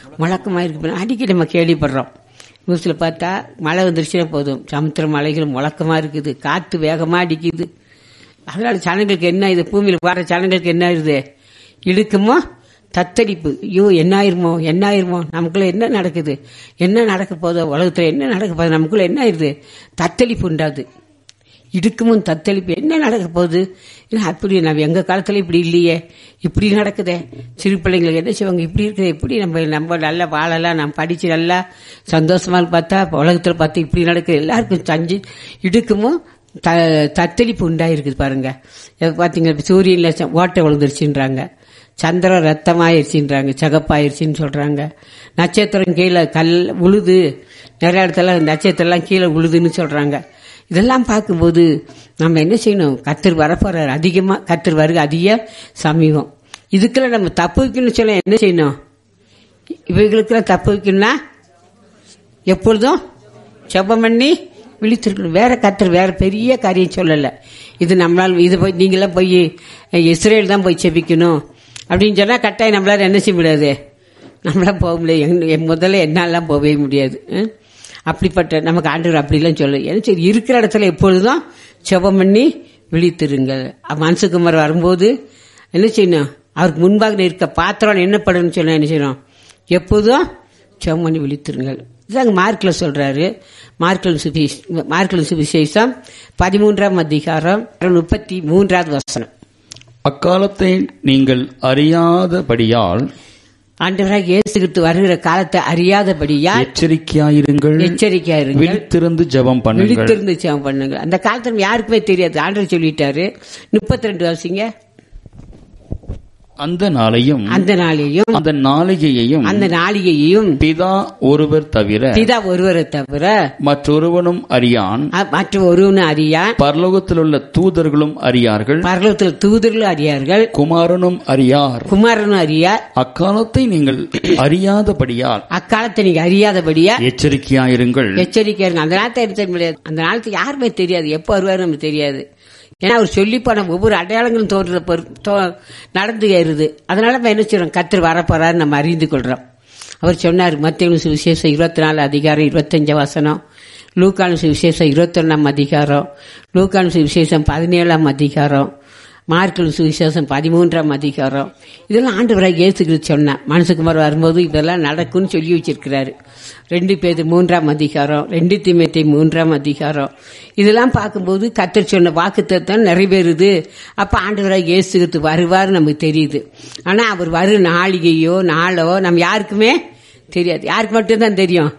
முழக்கமாக இருக்கு அடிக்கடி நம்ம கேள்விப்படுறோம் நியூஸில் பார்த்தா மழை வந்துருச்சுன்னா போதும் சமுத்திர மலைகள் முழக்கமாக இருக்குது காற்று வேகமாக அடிக்குது அதனால ஜனங்களுக்கு என்ன இது பூமியில் வர ஜனங்களுக்கு என்ன ஆயிருது இழுக்குமோ தத்தளிப்பு ஐயோ என்ன ஆயிருமோ என்ன ஆயிருமோ நமக்குள்ள என்ன நடக்குது என்ன நடக்க போதோ உலகத்துல என்ன நடக்க போதோ நமக்குள்ள என்ன ஆயிருது தத்தளிப்பு உண்டாது இடுக்கமும் தத்தளிப்பு என்ன நடக்க போகுது இல்லை அப்படி நம்ம எங்க காலத்துல இப்படி இல்லையே இப்படி நடக்குதே சிறு பிள்ளைங்களுக்கு என்ன செய்வாங்க இப்படி இருக்குது எப்படி நம்ம நம்ம நல்லா வாழலாம் நம்ம படிச்சு நல்லா சந்தோஷமா பார்த்தா உலகத்துல பார்த்து இப்படி நடக்குது எல்லாருக்கும் தஞ்சு இடுக்கமும் த தத்தளிப்பு உண்டாயிருக்குது பாருங்க இப்ப பாத்தீங்க இப்ப சூரியன்ல ச- ஓட்டை விழுந்துருச்சுன்றாங்க சந்திரன் ரத்தமாயிருச்சுன்றாங்க சகப்பாயிருச்சுன்னு சொல்றாங்க நட்சத்திரம் கீழே கல் உழுது நிறைய இடத்துல நட்சத்திரம்லாம் கீழே உழுதுன்னு சொல்றாங்க இதெல்லாம் பார்க்கும்போது நம்ம என்ன செய்யணும் கத்தர் வரப்போறாரு அதிகமா கத்தர் வருக அதிக சமீபம் இதுக்கெல்லாம் நம்ம தப்பு வைக்கணும்னு சொல்ல என்ன செய்யணும் இவைகளுக்கெல்லாம் தப்பு வைக்கணும்னா எப்பொழுதும் ஜெபம் பண்ணி விழித்திருக்கணும் வேற கத்தர் வேற பெரிய காரியம் சொல்லல இது நம்மளால இது போய் நீங்களாம் போய் இஸ்ரேல் தான் போய் செபிக்கணும் அப்படின்னு சொன்னா கட்டாயம் நம்மளால என்ன செய்ய முடியாது நம்மளால போக முடியாது எங்க- என் முதல்ல என்னாலாம் போகவே முடியாது ம்? அப்படிப்பட்ட நமக்கு ஆண்டவர் அப்படிலாம் சொல்ல ஏன்னா சரி இருக்கிற இடத்துல எப்பொழுதும் ஜெபம் பண்ணி விழித்திருங்கள் மனசுக்குமார் வரும்போது என்ன செய்யணும் அவருக்கு முன்பாக இருக்க பாத்திரம் என்ன பண்ணணும்னு சொன்னா என்ன செய்யணும் எப்போதும் ஜெபம் பண்ணி விழித்திருங்கள் இதாங்க மார்க்கில் சொல்றாரு மார்க்கில் சுவிசேஷ மார்க்கில் சுவிசேஷம் பதிமூன்றாம் அதிகாரம் முப்பத்தி மூன்றாவது வசனம் அக்காலத்தை நீங்கள் அறியாதபடியால் ஆண்டவராக இயேசு கிறிஸ்து வருகிற காலத்தை அறியாதபடியா எச்சரிக்கையாயிருங்கள் எச்சரிக்கையா இருங்க விழித்திருந்து ஜெபம் பண்ணுங்கள் விழித்திருந்து ஜெபம் பண்ணுங்க அந்த காலத்துல யாருக்குமே தெரியாது ஆண்டவர் சொல்லிட்டாரு முப்பத்தி ரெண்டு வருஷங்க அந்த நாளையும் அந்த நாளையும் அந்த நாளிகையையும் அந்த நாளிகையையும் பிதா ஒருவர் தவிர பிதா ஒருவரை தவிர மற்றொருவனும் அறியான் அ- மற்ற ஒருவனும் அறியா பரலோகத்திலுள்ள தூதர்களும் அறியார்கள் பரலோகத்தில் தூதர்களும் அறியார்கள் குமாரனும் அறியார் குமாரனும் அறியா அக்காலத்தை நீங்கள் அறியாதபடியால் அக்காலத்தை நீங்க அறியாதபடியா எச்சரிக்கையாயிருங்கள் எச்சரிக்கை இருங்க அந்த நாளத்தை எடுத்த முடியாது அந்த நாளத்துக்கு யாருமே தெரியாது எப்போ வருவாரு நமக்கு தெரியாது ஏன்னா அவர் சொல்லி போன ஒவ்வொரு அடையாளங்களும் தோன்ற பொறு- தோ- நடந்து ஏறுது அதனால நம்ம என்ன செய்றோம் கத்தர் வரப்போறாரு நம்ம அறிந்து கொள்றோம் அவர் சொன்னார் மத்திய சுவிசேஷம் இருபத்தி நாலு அதிகாரம் இருபத்தஞ்சு வசனம் லூக்கானு சுவிசேஷம் இருபத்தொன்னாம் அதிகாரம் லூக்கானு சுவிசேஷம் பதினேழாம் அதிகாரம் மார்க்கில் சுவிசேஷம் பதிமூன்றாம் அதிகாரம் இதெல்லாம் ஆண்டவராக இயேசுகிறது சொன்னான் மனசுக்குமார் வரும்போது இதெல்லாம் நடக்கும்னு சொல்லி வச்சிருக்கிறாரு ரெண்டு பேர் மூன்றாம் அதிகாரம் ரெண்டு திமுத்தி மூன்றாம் அதிகாரம் இதெல்லாம் பார்க்கும்போது கத்தர் சொன்ன வாக்குத்தத்தம் நிறைவேறுது அப்ப ஆண்டவராக இயேசுகிறது வருவார் நமக்கு தெரியுது ஆனா அவர் வரும் நாளிகையோ நாளோ நம்ம யாருக்குமே தெரியாது யாருக்கு மட்டும்தான் தெரியும்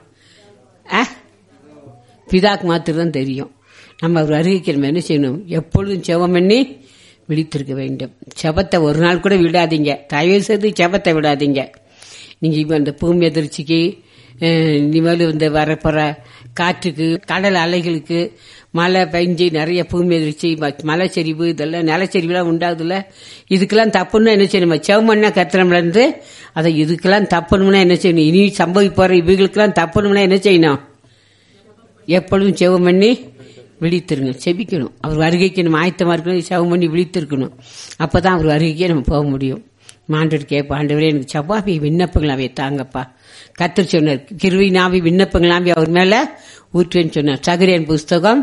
ஆ பிதாக்கு மாத்திரம் தான் தெரியும் நம்ம அவர் வருகைக்கு நம்ம என்ன செய்யணும் எப்பொழுதும் செவம் பண்ணி விழித்திருக்க வேண்டும் செபத்தை ஒரு நாள் கூட விடாதீங்க தயவு செய்து செபத்தை விடாதீங்க நீங்க இப்ப இந்த பூமி எதிர்ச்சிக்கு அஹ், இனிமேல் இந்த வரப்போற காற்றுக்கு கடல் அலைகளுக்கு மழை பெஞ்சு நிறைய பூமி எதிர்ச்சி ம- மலைச்சரிவு இதெல்லாம் நிலச்சரிவுலாம் உண்டாகுதுல்ல இதுக்கெல்லாம் தப்புன்னா என்ன செய்யணும் செவமண்ணா கத்திரம்ல இருந்து அதை இதுக்கெல்லாம் தப்பணும்னா என்ன செய்யணும் இனி சம்பவி போற இவங்களுக்கெல்லாம் தப்பணும்னா என்ன செய்யணும் எப்பொழுதும் செவம் பண்ணி விழித்திருங்க செபிக்கணும் அவர் வருகைக்கு நம்ம ஆயத்தமா இருக்கணும் செவம் பண்ணி விழித்திருக்கணும் அப்பதான் அவர் வருகைக்கே நம்ம போக முடியும் மாண்டவர் கேட்பா ஆண்டவரே எனக்கு செவ்வாபி விண்ணப்பங்களாவே தாங்கப்பா கத்தர் சொன்னார் கிருவி நாவி விண்ணப்பங்களாவே அவர் மேல ஊற்றுவேன்னு சொன்னார் சகரியன் புஸ்தகம்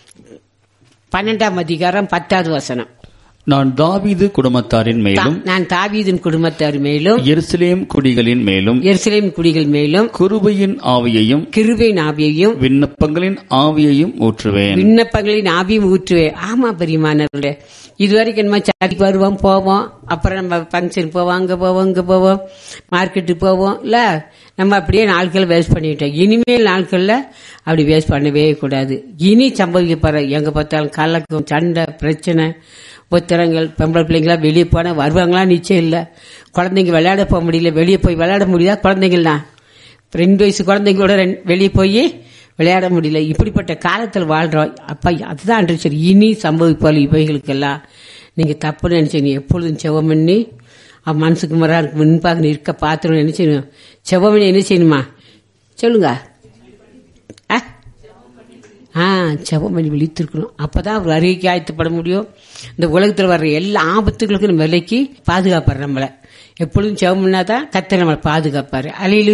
பன்னெண்டாம் அதிகாரம் பத்தாவது வசனம் நான் தாவீது குடும்பத்தாரின் மேலும் நான் தாவீதின் குடும்பத்தார் மேலும் எருசலேம் குடிகளின் மேலும் எருசலேம் குடிகள் மேலும் குருபையின் ஆவியையும் கிருபை நாவியையும் விண்ணப்பங்களின் ஆவியையும் ஊற்றுவேன் விண்ணப்பங்களின் ஆவியும் ஊற்றுவேன் ஆமா பெரியமானவர்களே இதுவரைக்கும் நம்ம சாடிக்கு வருவோம் போவோம் அப்புறம் நம்ம ஃபங்க்ஷன் போவோம் அங்க போவோம் இங்க போவோம் மார்க்கெட்டுக்கு போவோம் இல்ல நம்ம அப்படியே நாட்கள் வேஸ்ட் பண்ணிட்டோம் இனிமேல் நாட்கள்ல அப்படி வேஸ்ட் பண்ணவே கூடாது இனி சம்பவிக்க போற எங்க பார்த்தாலும் கலக்கம் சண்டை பிரச்சனை புத்திரங்கள் பொம்பளை பிள்ளைங்களா வெளியே போனா வருவாங்களா நிச்சயம் இல்ல குழந்தைங்க விளையாட போக முடியல வெளியே போய் விளையாட முடியுதா குழந்தைங்களாம் ரெண்டு வயசு குழந்தைங்களோட ரெண்டு- வெளியே போய் விளையாட முடியல இப்படிப்பட்ட காலத்தில் வாழ்றோம் அப்ப அதுதான் அன்று சரி இனி சம்பவிப்பால் இவைகளுக்கெல்லாம் நீங்க தப்பு நினைச்சீங்க எப்பொழுதும் செவம் பண்ணி அவன் மனசுக்கு மரா முன்பாக நிற்க பாத்திரம் என்ன செய்யணும் செவம் பண்ணி என்ன செய்யணுமா சொல்லுங்க ஆ ஆ செவம் பண்ணி விழித்திருக்கணும் அப்பதான் அவர் அறிவிக்கை ஆயத்தப்பட முடியும் இந்த உலகத்தில் வர்ற எல்லா ஆபத்துகளுக்கும் நம்ம விலைக்கு பாதுகாப்பார் நம்மளை எப்பொழுதும் செவம் பண்ணாதான் கத்தை நம்மளை பாதுகாப்பாரு அலையிலும்